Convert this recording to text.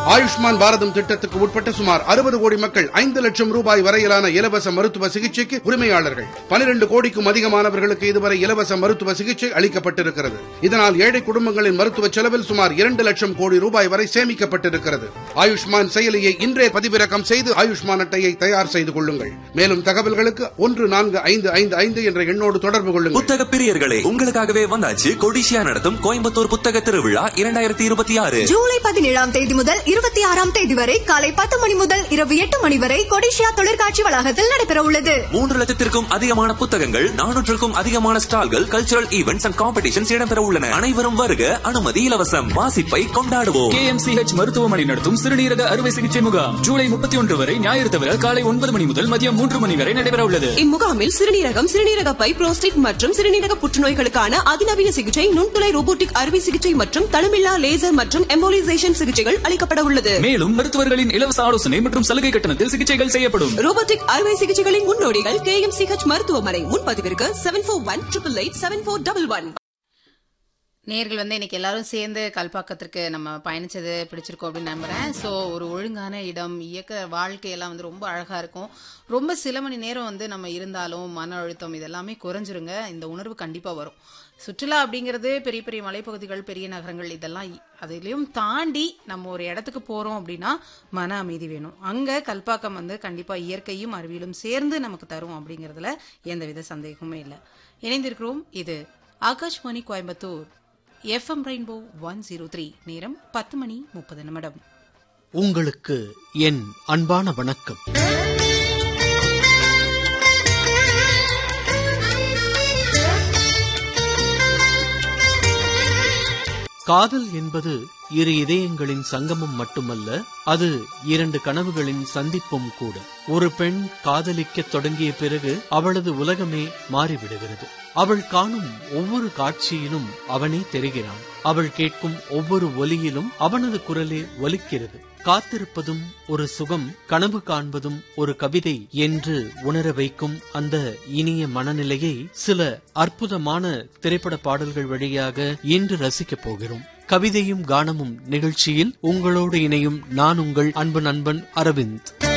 ஆயுஷ்மான் பாரதம் திட்டத்துக்கு உட்பட்ட சுமார் அறுபது கோடி மக்கள் ஐந்து லட்சம் ரூபாய் வரையிலான இலவச மருத்துவ சிகிச்சைக்கு உரிமையாளர்கள் பனிரெண்டு கோடிக்கும் அதிகமானவர்களுக்கு இதுவரை இலவச மருத்துவ சிகிச்சை அளிக்கப்பட்டிருக்கிறது இதனால் ஏழை குடும்பங்களின் மருத்துவ செலவில் சுமார் இரண்டு லட்சம் கோடி ரூபாய் வரை சேமிக்கப்பட்டிருக்கிறது ஆயுஷ்மான் செயலியை இன்றே பதிவிறக்கம் செய்து ஆயுஷ்மான் அட்டையை தயார் செய்து கொள்ளுங்கள் மேலும் தகவல்களுக்கு ஒன்று நான்கு ஐந்து ஐந்து ஐந்து என்ற எண்ணோடு தொடர்பு கொள்ளுங்கள் புத்தக பிரியர்களே உங்களுக்காகவே வந்தாச்சு கொடிசியா நடத்தும் கோயம்புத்தூர் புத்தக திருவிழா இரண்டாயிரத்தி இருபத்தி ஆறு ஜூலை பதினேழாம் தேதி முதல் இருபத்தி ஆறாம் தேதி வரை காலை பத்து மணி முதல் இரவு எட்டு மணி வரை கொடிஷியா தொழிற்காட்சி வளாகத்தில் நடைபெற உள்ளது மூன்று லட்சத்திற்கும் அதிகமான புத்தகங்கள் நானூற்றுக்கும் அதிகமான ஸ்டால்கள் கல்ச்சுரல் ஈவெண்ட்ஸ் அண்ட் காம்படிஷன்ஸ் இடம்பெற உள்ளன அனைவரும் வருக அனுமதி இலவசம் வாசிப்பை கொண்டாடுவோம் கேஎம்சிஹெச் மருத்துவமனை நடத்தும் சிறுநீரக அறுவை சிகிச்சை முகாம் ஜூலை முப்பத்தி ஒன்று வரை ஞாயிறு தவிர காலை ஒன்பது மணி முதல் மதியம் மூன்று மணி வரை நடைபெற உள்ளது இம்முகாமில் சிறுநீரகம் சிறுநீரக பை புரோஸ்டேட் மற்றும் சிறுநீரக புற்றுநோய்களுக்கான அதிநவீன சிகிச்சை நுண்துளை ரோபோட்டிக் அறுவை சிகிச்சை மற்றும் தளமில்லா லேசர் மற்றும் எம்போலிசேஷன் சிகிச்சைகள் அளிக்கப்பட உள்ளது மேலும் மருத்துவர்களின் இலவச ஆலோசனை மற்றும் சலுகை கட்டணத்தில் சிகிச்சைகள் செய்யப்படும் ரோபோட்டிக் அறுவை சிகிச்சைகளின் முன்னோடிகள் கே எம் சிஹெச் மருத்துவமனை முன்பதிவிற்கு seven four one triple eight seven four double one நேர்கள் வந்து இன்னைக்கு எல்லாரும் சேர்ந்து கல்பாக்கத்திற்கு நம்ம பயணிச்சது பிடிச்சிருக்கோம் அப்படின்னு நம்புறேன் ஸோ ஒரு ஒழுங்கான இடம் இயக்க வாழ்க்கையெல்லாம் வந்து ரொம்ப அழகா இருக்கும் ரொம்ப சில மணி நேரம் வந்து நம்ம இருந்தாலும் மன அழுத்தம் இதெல்லாமே குறைஞ்சிருங்க இந்த உணர்வு கண்டிப்பா வரும் சுற்றுலா அப்படிங்கிறது பெரிய பெரிய மலைப்பகுதிகள் பெரிய நகரங்கள் இதெல்லாம் இ- அதுலயும் தாண்டி நம்ம ஒரு இடத்துக்கு போறோம் அப்படின்னா மன அமைதி வேணும் அங்க கல்பாக்கம் வந்து கண்டிப்பா இயற்கையும் அறிவியலும் சேர்ந்து நமக்கு தரும் அப்படிங்கறதுல எந்தவித சந்தேகமுமே இல்லை இணைந்திருக்கிறோம் இது Akashvani Coimbatore FM rainbow one zero three நேரம் பத்து மணி முப்பது நிமிடம் உங்களுக்கு என் அன்பான வணக்கம் காதல் என்பது இரு இதயங்களின் சங்கமம் மட்டுமல்ல அது இரண்டு கனவுகளின் சந்திப்பும் கூட ஒரு பெண் காதலிக்கத் தொடங்கிய பிறகு அவளது உலகமே மாறிவிடுகிறது அவள் காணும் ஒவ்வொரு காட்சியிலும் அவனே தெரிகிறான் அவள் கேட்கும் ஒவ்வொரு ஒலியிலும் அவனது குரலே ஒலிக்கிறது காத்திருப்பதும் ஒரு சுகம் கனவு காண்பதும் ஒரு கவிதை என்று உணர வைக்கும் அந்த இனிய மனநிலையை சில அற்புதமான திரைப்பட பாடல்கள் வழியாக இன்று ரசிக்கப் போகிறோம் கவிதையும் கானமும் நிகழ்ச்சியில் உங்களோடு இணையும் நான் உங்கள் அன்பு நண்பன் அரவிந்த்